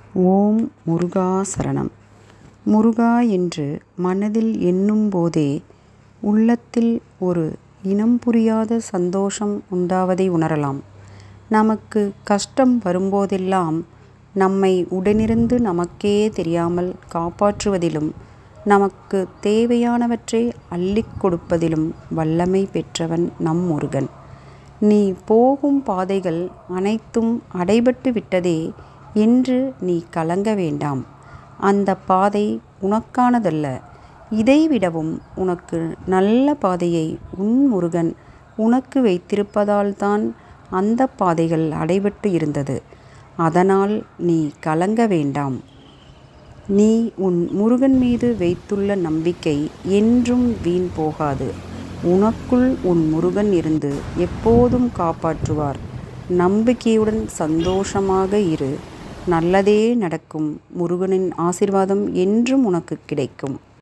ஓம் முருகா சரணம் முருகா என்று மனதில் எண்ணும் போதே உள்ளத்தில் ஒரு இனம் புரியாத சந்தோஷம் உண்டாவதை உணரலாம். நமக்கு கஷ்டம் வரும்போதெல்லாம் நம்மை உடனிருந்து நமக்கே தெரியாமல் காப்பாற்றுவதிலும் நமக்கு தேவையானவற்றை அள்ளிக் கொடுப்பதிலும் வல்லமை பெற்றவன் நம் முருகன். நீ போகும் பாதைகள் அனைத்தும் அடைபட்டு விட்டதே என்று நீ கலங்க வேண்டாம். அந்தப் பாதை உனக்கானதல்ல. இதைவிடவும் உனக்கு நல்ல பாதையை உன் முருகன் உனக்கு வைத்திருப்பதால்தான் அந்தப் பாதைகள் அடைபட்டு இருந்தது. அதனால் நீ கலங்க வேண்டாம். நீ உன் முருகன் மீது வைத்துள்ள நம்பிக்கை என்றும் வீண் போகாது. உனக்குள் உன் முருகன் இருந்து எப்போதும் காப்பாற்றுவார். நம்பிக்கையுடன் சந்தோஷமாக இரு. நல்லதே நடக்கும். முருகனின் ஆசீர்வாதம் என்றும் உனக்குக் கிடைக்கும்.